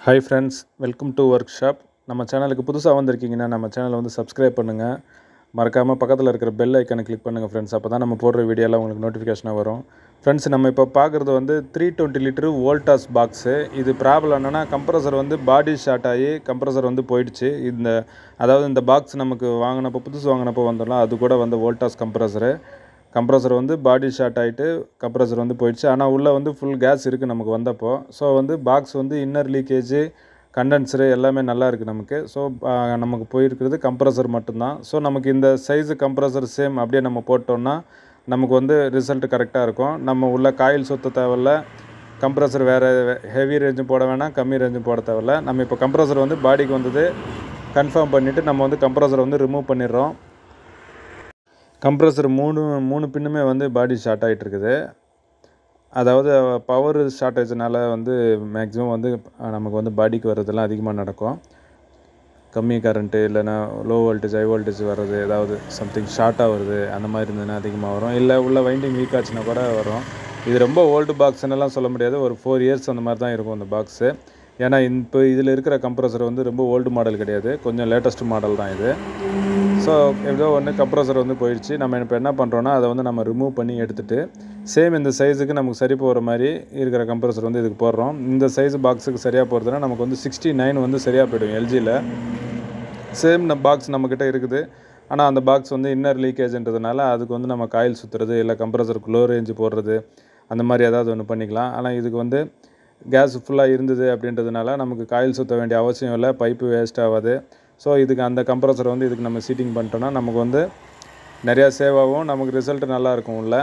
hi friends welcome to workshop நம்ம சேனலுக்கு புதுசாக வந்திருக்கீங்கன்னா நம்ம சேனலை வந்து சப்ஸ்கிரைப் பண்ணுங்கள் மறக்காமல் பக்கத்தில் இருக்கிற பெல் ஐக்கனை கிளிக் பண்ணுங்கள் ஃப்ரெண்ட்ஸ் அப்போ தான் நம்ம போடுற வீடியோலாம் உங்களுக்கு நோட்டிஃபிகேஷனாக வரும் ஃப்ரெண்ட்ஸ் நம்ம இப்போ பார்க்குறது வந்து three twenty litre Voltas box இது ப்ராப்ளம் என்னென்னா கம்ப்ரஸர் வந்து பாடி ஷார்ட் ஆகி கம்ப்ரஸர் வந்து போயிடுச்சு இந்த அதாவது இந்த பாக்ஸ் நமக்கு வாங்கினப்போ புதுசு வாங்கினப்போ வந்தோம்ல அது கூட வந்து வோல்டாஸ் கம்ப்ரஸரு கம்ப்ரஸர் வந்து பாடி ஷார்ட் ஆகிட்டு கம்ப்ரஸர் வந்து போயிடுச்சு ஆனால் உள்ளே வந்து ஃபுல் கேஸ் இருக்குது நமக்கு வந்தப்போ ஸோ வந்து பாக்ஸ் வந்து இன்னர் லீக்கேஜு கண்டென்சரு எல்லாமே நல்லா இருக்குது நமக்கு ஸோ நமக்கு போயிருக்கிறது கம்ப்ரஸர் மட்டும்தான் ஸோ நமக்கு இந்த சைஸு கம்ப்ரஸர் சேம் அப்படியே நம்ம போட்டோம்னா நமக்கு வந்து ரிசல்ட் கரெக்டாக இருக்கும் நம்ம உள்ள காயில் சுத்த தேவையில்ல கம்ப்ரஸர் வேறு ஹெவி ரேஞ்சும் போட வேணாம் கம்மி ரேஞ்சும் போட தேவையில்ல நம்ம இப்போ கம்ப்ரஸர் வந்து பாடிக்கு வந்தது கன்ஃபார்ம் பண்ணிவிட்டு நம்ம வந்து கம்ப்ரஸரை வந்து ரிமூவ் பண்ணிடுறோம் கம்ப்ரஸர் மூணு மூணு பின்னுமே வந்து பாடி ஷார்ட் ஆகிட்டு இருக்குது அதாவது பவர் ஷார்ட்டேஜ்னால வந்து மேக்ஸிமம் வந்து நமக்கு வந்து பாடிக்கு வர்றதெல்லாம் அதிகமாக நடக்கும் கம்மி கரண்ட்டு இல்லைன்னா லோ வோல்டேஜ் ஹை வோல்டேஜ் வர்றது ஏதாவது சம்திங் ஷார்ட்டாக வருது அந்த மாதிரி இருந்ததுன்னா அதிகமாக வரும் இல்லை உள்ள வைண்டிங் வீக் ஆச்சுன்னா கூட வரும் இது ரொம்ப ஓல்டு பாக்ஸ்னெல்லாம் சொல்ல முடியாது ஒரு ஃபோர் இயர்ஸ் அந்த மாதிரி தான் இருக்கும் அந்த பாக்ஸு ஏன்னா இப்போ இதில் இருக்கிற கம்ப்ரஸர் வந்து ரொம்ப ஓல்டு மாடல் கிடையாது கொஞ்சம் லேட்டஸ்ட் மாடல் தான் இது ஸோ ஏதோ ஒன்று கம்ப்ரஸர் வந்து போயிடுச்சு நம்ம இப்போ என்ன பண்ணுறோன்னா அதை வந்து நம்ம ரிமூவ் பண்ணி எடுத்துகிட்டு சேம் இந்த சைஸுக்கு நமக்கு சரி போகிற மாதிரி இருக்கிற கம்ப்ரஸர் வந்து இதுக்கு போடுறோம் இந்த சைஸ் பாக்ஸுக்கு சரியாக போகிறதுனா நமக்கு வந்து சிக்ஸ்டி நைன் வந்து சரியாக போய்டும் எல்ஜியில் சேம் பாக்ஸ் நம்மக்கிட்ட இருக்குது ஆனால் அந்த பாக்ஸ் வந்து இன்னர் லீக்கேஜ்ன்றதுனால அதுக்கு வந்து நம்ம காயில் சுற்றுறது இல்லை கம்ப்ரஸருக்கு லோ ரேஞ்சு போடுறது அந்த மாதிரி ஏதாவது ஒன்று பண்ணிக்கலாம் ஆனால் இதுக்கு வந்து கேஸ் ஃபுல்லாக இருந்தது அப்படின்றதுனால நமக்கு காயில் சுற்ற வேண்டிய அவசியம் இல்லை பைப்பு வேஸ்ட் ஆகாது ஸோ இதுக்கு அந்த கம்ப்ரஸர் வந்து இதுக்கு நம்ம சீட்டிங் பண்ணிட்டோன்னா நமக்கு வந்து நிறையா சேவ் ஆகும் நமக்கு ரிசல்ட் நல்லா இருக்கும் உள்ள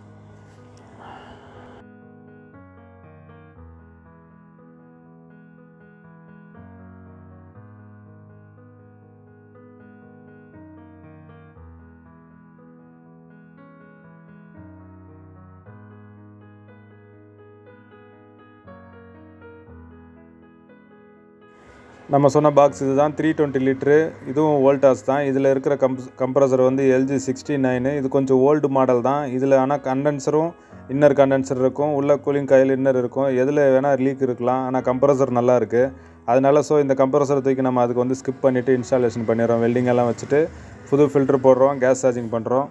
நம்ம சொன்ன பாக்ஸ் இதுதான் த்ரீ டுவெண்ட்டி லிட்ரு இதுவும் வோல்டாஸ் தான் இதில் இருக்கிற கம் கம்ப்ரஸர் வந்து எல்ஜி சிக்ஸ்டி நைனு இது கொஞ்சம் ஓல்டு மாடல் தான் இதில் ஆனால் கண்டென்சரும் இன்னர் கண்டென்சர் இருக்கும் உள்ள கூலிங் காயில் இன்னர் இருக்கும் எதில் வேணால் லீக் இருக்கலாம் ஆனால் கம்ப்ரஸர் நல்லா இருக்குது அதனால ஸோ இந்த கம்ப்ரஸர் தூக்கி நம்ம அதுக்கு வந்து ஸ்கிப் பண்ணிவிட்டு இன்ஸ்டாலேஷன் பண்ணிடுறோம் வெல்டிங் எல்லாம் வச்சுட்டு புது ஃபில்ட்ரு போடுறோம் கேஸ் சார்ஜிங் பண்ணுறோம்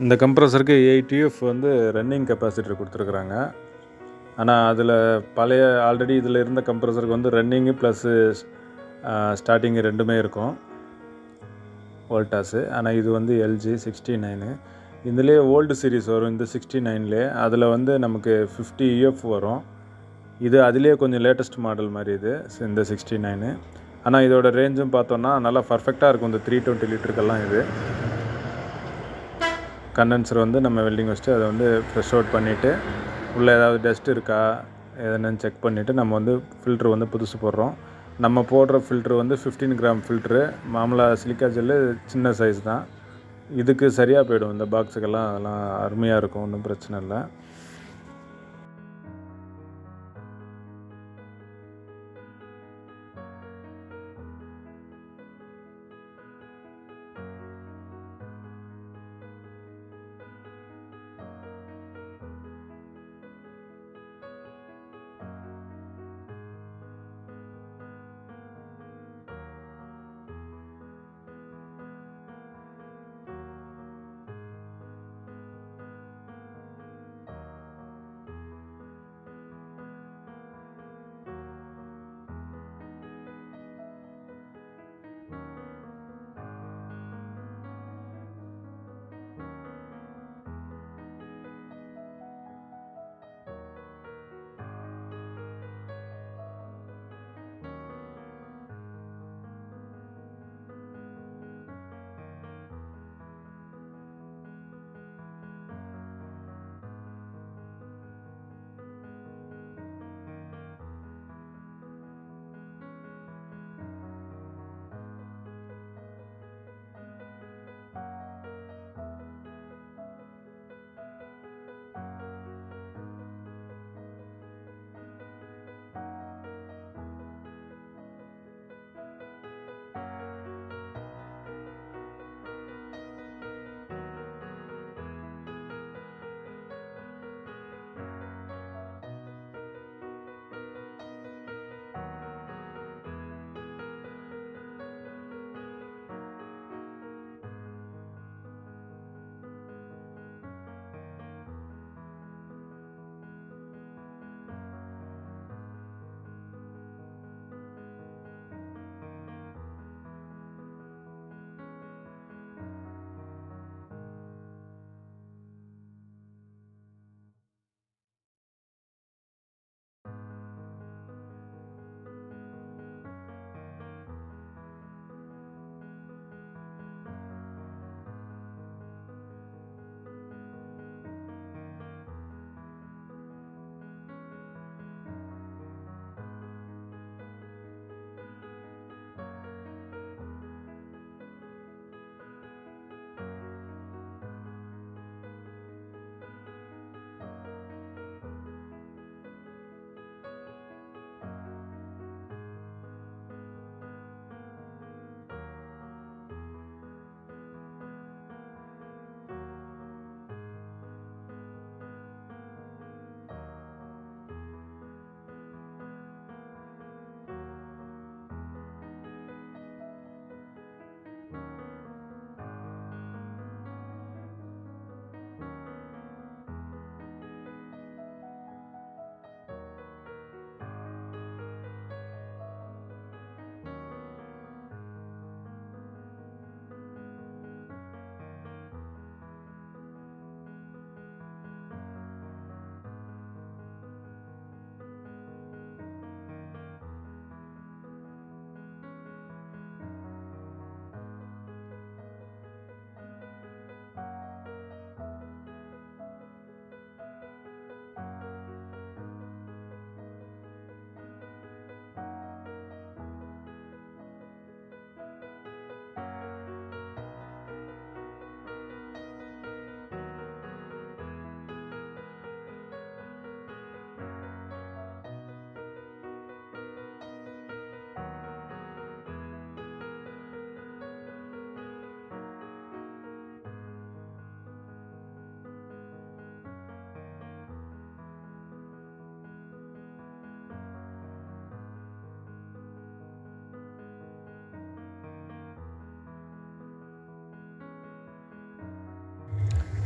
இந்த கம்ப்ரஸருக்கு எயிட் யூஎஃப் வந்து ரன்னிங் கெப்பாசிட்டர் கொடுத்துருக்குறாங்க ஆனால் அதில் பழைய ஆல்ரெடி இதில் இருந்த கம்ப்ரஸருக்கு வந்து ரன்னிங்கு ப்ளஸ்ஸு ஸ்டார்டிங்கு ரெண்டுமே இருக்கும் வோல்டாஸு ஆனால் இது வந்து எல்ஜி சிக்ஸ்டி நைனு இதுலேயே ஓல்டு சீரிஸ் வரும் இந்த சிக்ஸ்டி நைன்லேயே அதில் வந்து நமக்கு ஃபிஃப்டி யூஎஃப் வரும் இது அதுலேயே கொஞ்சம் லேட்டஸ்ட் மாடல் மாதிரி இது இந்த சிக்ஸ்டி நைனு ஆனால் இதோட ரேஞ்சும் பார்த்தோன்னா நல்லா பர்ஃபெக்டாக இருக்கும் இந்த த்ரீ டுவெண்ட்டி லிட்டருக்கெல்லாம் இது கண்டென்சர் வந்து நம்ம வெல்டிங் வச்சுட்டு அதை வந்து ஃப்ரெஷ் அவுட் பண்ணிவிட்டு உள்ளே ஏதாவது டஸ்ட் இருக்கா எதுன்னு செக் பண்ணிவிட்டு நம்ம வந்து ஃபில்ட்ரு வந்து புதுசு போடுறோம் நம்ம போடுற ஃபில்ட்ரு வந்து ஃபிஃப்டீன் கிராம் ஃபில்ட்ரு மாமூலாக சிலிக்கா ஜெல்லு சின்ன சைஸ் தான் இதுக்கு சரியாக போயிடும் இந்த பாக்ஸுக்கெல்லாம் அதெல்லாம் அருமையாக இருக்கும் ஒன்றும் பிரச்சனை இல்லை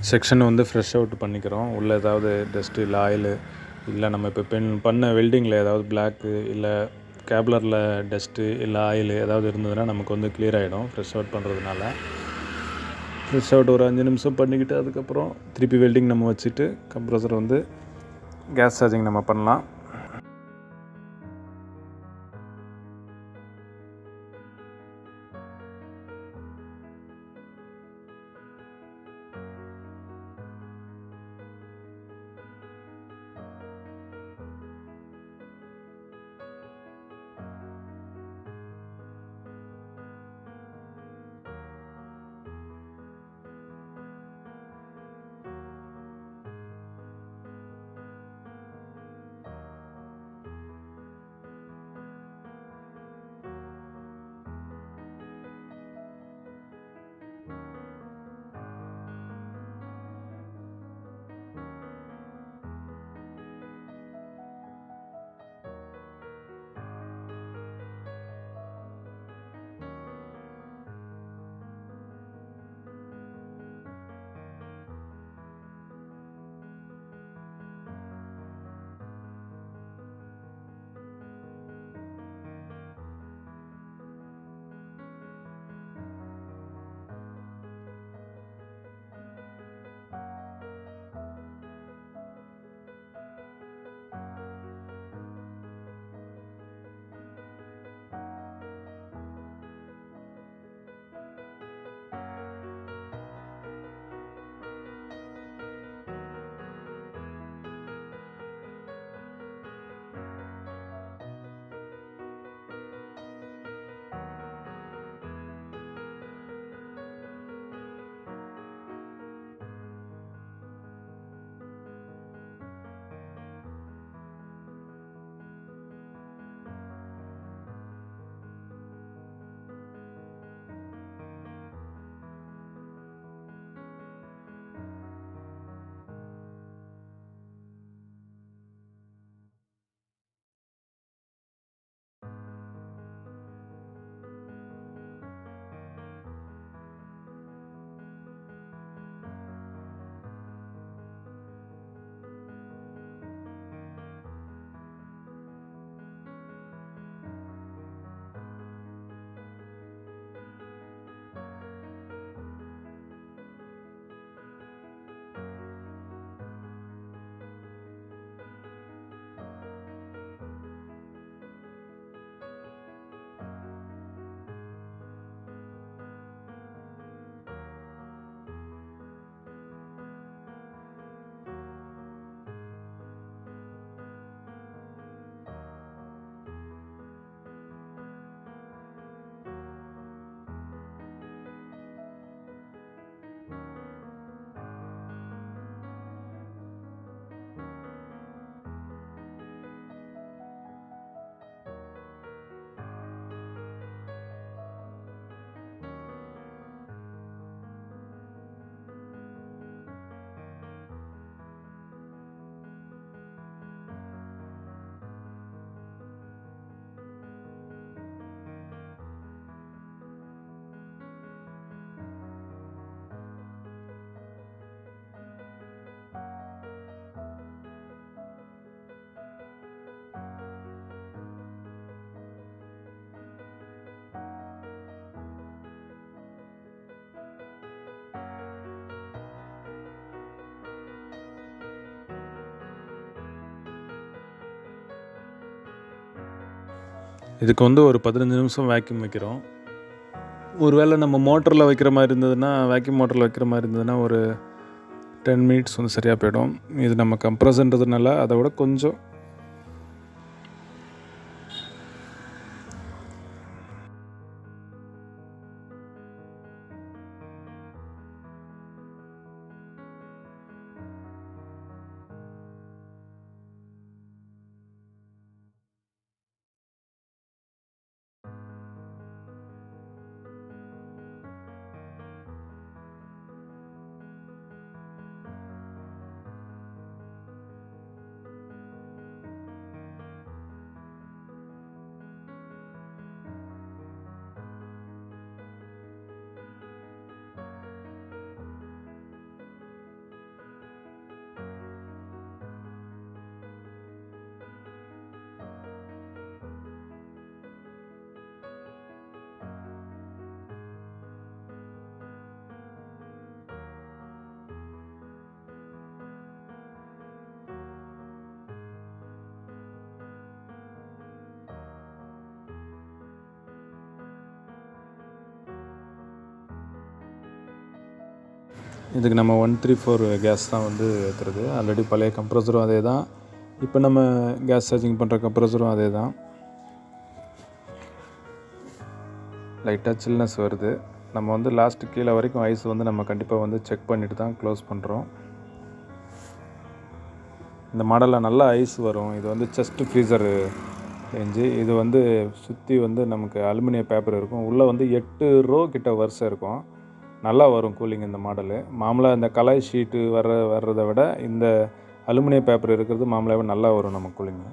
செக்ஷன் வந்து ஃப்ரெஷ் அவுட் பண்ணிக்கிறோம் உள்ளே ஏதாவது டஸ்ட்டு இல்லை ஆயிலு இல்லை நம்ம இப்போ பென் பண்ண வெல்டிங்கில் ஏதாவது பிளாக்கு இல்லை கேப்லரில் டஸ்ட்டு இல்லை ஆயில் ஏதாவது இருந்ததுன்னா நமக்கு வந்து கிளியர் ஆகிடும் ஃப்ரெஷ் அவுட் பண்ணுறதுனால ஃப்ரெஷ் அவுட் ஒரு அஞ்சு நிமிஷம் பண்ணிக்கிட்டு அதுக்கப்புறம் திருப்பி வெல்டிங் நம்ம வச்சுட்டு கம்ப்ரஸர் வந்து கேஸ் சார்ஜிங் நம்ம பண்ணலாம் இதுக்கு வந்து ஒரு பதினஞ்சு நிமிஷம் வேக்யூம் வைக்கிறோம் ஒருவேளை நம்ம மோட்டரில் வைக்கிற மாதிரி இருந்ததுன்னா வேக்யூம் மோட்டரில் வைக்கிற மாதிரி இருந்ததுன்னா ஒரு டென் மினிட்ஸ் வந்து சரியாக போயிடும் இது நம்ம கம்ப்ரஸன்றதுனால அதை விட கொஞ்சம் இதுக்கு நம்ம ஒன் த்ரீ ஃபோர் கேஸ் தான் வந்து ஏற்றுறது ஆல்ரெடி பழைய கம்ப்ரஸரும் அதே தான் இப்போ நம்ம கேஸ் சார்ஜிங் பண்ணுற கம்ப்ரஸரும் அதே தான் லைட்டாக சில்னஸ் வருது நம்ம வந்து லாஸ்ட்டு கீழே வரைக்கும் ஐஸ் வந்து நம்ம கண்டிப்பாக வந்து செக் பண்ணிட்டு தான் க்ளோஸ் பண்ணுறோம் இந்த மாடலில் நல்லா ஐஸ் வரும் இது வந்து செஸ்ட் ஃப்ரீசர் ரேஞ்சு இது வந்து சுற்றி வந்து நமக்கு அலுமினிய பேப்பர் இருக்கும் உள்ளே வந்து எட்டு ரோ கிட்ட வரிசை இருக்கும் நல்லா வரும் கூலிங் இந்த மாடலு மாமூலாக இந்த கலாய் ஷீட்டு வர்ற வர்றதை விட இந்த அலுமினிய பேப்பர் இருக்கிறது மாமூலாகவே நல்லா வரும் நம்ம கூலிங்கு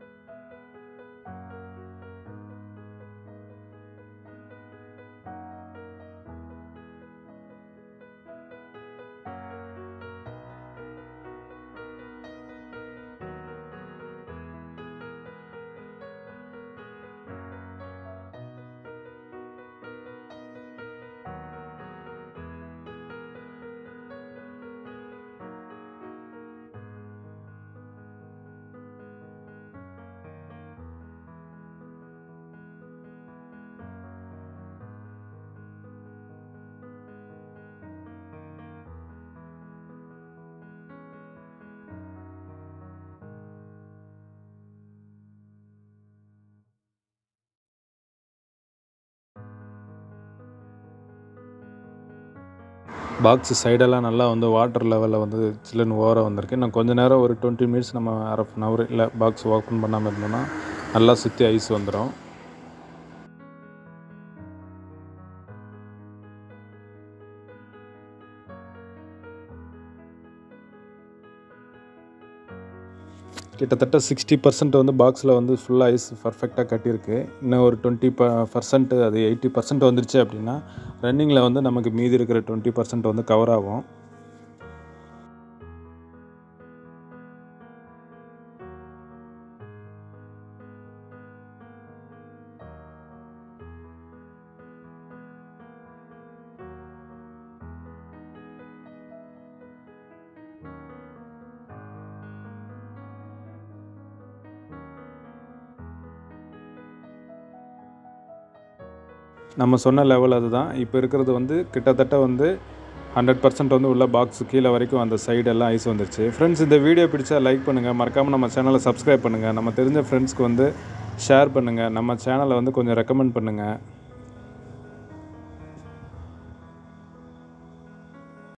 பாக்ஸ் சைடெல்லாம் நல்லா வந்து வாட்டர் லெவலில் வந்து சில்லுன்னு ஓரம் வந்திருக்கு இன்னும் கொஞ்ச நேரம் ஒரு டுவெண்ட்டி மினிட்ஸ் நம்ம அரை அன் ஹவர் இல்லை பாக்ஸ் ஓப்பன் பண்ணாமல் இருந்தோம்னா நல்லா சுற்றி ஐஸ் வந்துடும் கிட்டத்தட்ட சிக்ஸ்டி பர்சன்ட் வந்து பாக்ஸில் வந்து ஃபுல்லாக ஐஸ் பர்ஃபெக்டாக கட்டியிருக்கு இன்னும் ஒரு டுவெண்ட்டி ப பர்சன்ட் அது எயிட்டி பர்சன்ட் வந்துருச்சு அப்படின்னா ரன்னிங்கில் வந்து நமக்கு மீதி இருக்கிற டுவெண்ட்டி பர்சன்ட் வந்து கவர் ஆகும் நம்ம சொன்ன லெவல் அதுதான் இப்போ இருக்கிறது வந்து கிட்டத்தட்ட வந்து ஹண்ட்ரட் பர்சன்ட் வந்து உள்ள பாக்ஸ் கீழே வரைக்கும் அந்த சைடெல்லாம் ஐஸ் வந்துருச்சு ஃப்ரெண்ட்ஸ் இந்த வீடியோ பிடிச்சா லைக் பண்ணுங்கள் மறக்காமல் நம்ம சேனலை சப்ஸ்கிரைப் பண்ணுங்கள் நம்ம தெரிஞ்ச ஃப்ரெண்ட்ஸ்க்கு வந்து ஷேர் பண்ணுங்கள் நம்ம சேனலை வந்து கொஞ்சம் ரெக்கமெண்ட் பண்ணுங்கள்